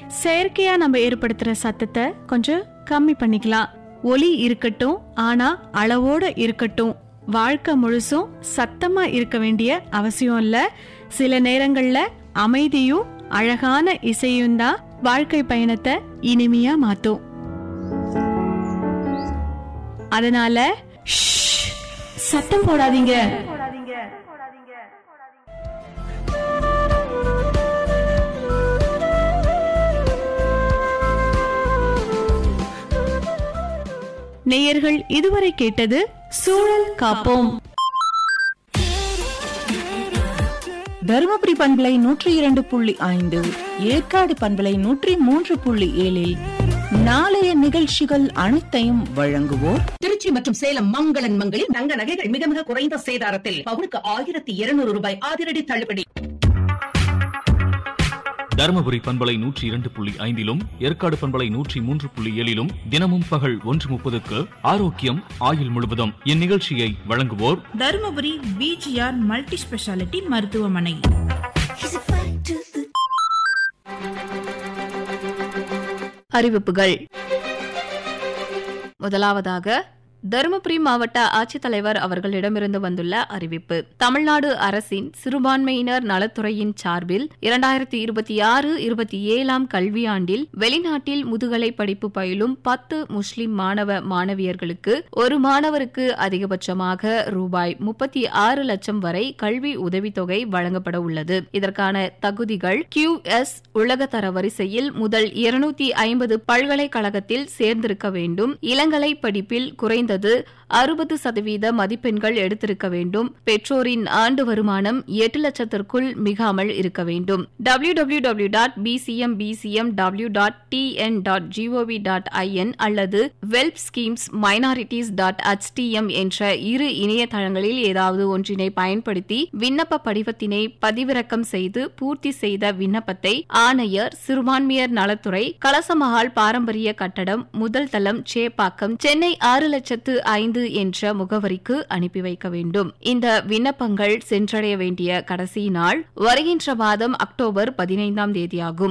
செயற்கையா நம்ம ஏற்படுத்துற சத்தத்தை கொஞ்சம் கம்மி பண்ணிக்கலாம் ஒலி இருக்கட்டும் ஆனா அளவோட இருக்கட்டும் வாழ்க்கை முழுசும் சத்தமா இருக்க வேண்டிய அவசியம் இல்ல சில நேரங்கள்ல அமைதியும் அழகான இசையும் தான் வாழ்க்கை பயணத்தை இனிமையா மாத்தும் அதனால ஷ், சத்தம் போடாதீங்க நேயர்கள் இதுவரை கேட்டது சூழல் காப்போம் தருமபுரி பண்பலை நூற்றி இரண்டு புள்ளி ஐந்து ஏற்காடு பண்பலை நூற்றி மூன்று புள்ளி ஏழில் நாளைய நிகழ்ச்சிகள் அனைத்தையும் வழங்குவோர் திருச்சி மற்றும் சேலம் மங்களன் மங்களில் தங்க நகைகள் மிக மிக குறைந்த சேதாரத்தில் பவுனுக்கு ஆயிரத்தி இருநூறு ரூபாய் அதிரடி தள்ளுபடி தருமபுரி பண்பலை நூற்றி இரண்டு புள்ளி ஐந்திலும் ஏற்காடு பண்பலை நூற்றி மூன்று புள்ளி ஏழிலும் தினமும் பகல் ஒன்று முப்பதுக்கு ஆரோக்கியம் ஆயுள் முழுவதும் இந்நிகழ்ச்சியை வழங்குவோர் தருமபுரி பிஜிஆர் மல்டி ஸ்பெஷாலிட்டி மருத்துவமனை அறிவிப்புகள் முதலாவதாக தருமபுரி மாவட்ட ஆட்சித்தலைவர் அவர்களிடமிருந்து வந்துள்ள அறிவிப்பு தமிழ்நாடு அரசின் சிறுபான்மையினர் நலத்துறையின் சார்பில் இரண்டாயிரத்தி இருபத்தி ஆறு இருபத்தி ஏழாம் கல்வியாண்டில் வெளிநாட்டில் முதுகலை படிப்பு பயிலும் பத்து முஸ்லிம் மாணவ மாணவியர்களுக்கு ஒரு மாணவருக்கு அதிகபட்சமாக ரூபாய் முப்பத்தி ஆறு லட்சம் வரை கல்வி உதவித்தொகை வழங்கப்பட உள்ளது இதற்கான தகுதிகள் கியூ எஸ் உலகத்தர வரிசையில் முதல் இருநூத்தி ஐம்பது பல்கலைக்கழகத்தில் சேர்ந்திருக்க வேண்டும் இளங்கலை படிப்பில் குறைந்தது அறுபது சதவீத மதிப்பெண்கள் எடுத்திருக்க வேண்டும் பெற்றோரின் ஆண்டு வருமானம் எட்டு லட்சத்திற்குள் மிகாமல் இருக்க வேண்டும் W W W dot PCM PCM W dot TN dot GOV dot IN அல்லது welfare schemes minorities dot HTM என்ற இரு இணையதளங்களில் ஏதாவது ஒன்றினை பயன்படுத்தி விண்ணப்ப படிவத்தினை பதிவிறக்கம் செய்து பூர்த்தி செய்த விண்ணப்பத்தை ஆணையர் சிறுபான்மையர் நலத்துறை கலசமஹால் பாரம்பரிய கட்டடம் முதல் தளம் சேப்பாக்கம் சென்னை ஆறு லட்சத்து ஐந்து என்ற முகவரிக்கு அனுப்பி வைக்க வேண்டும் இந்த விண்ணப்பங்கள் சென்றடைய வேண்டிய கடைசி நாள் வருகின்ற மாதம் அக்டோபர் பதினைந்தாம் தேதியாகும்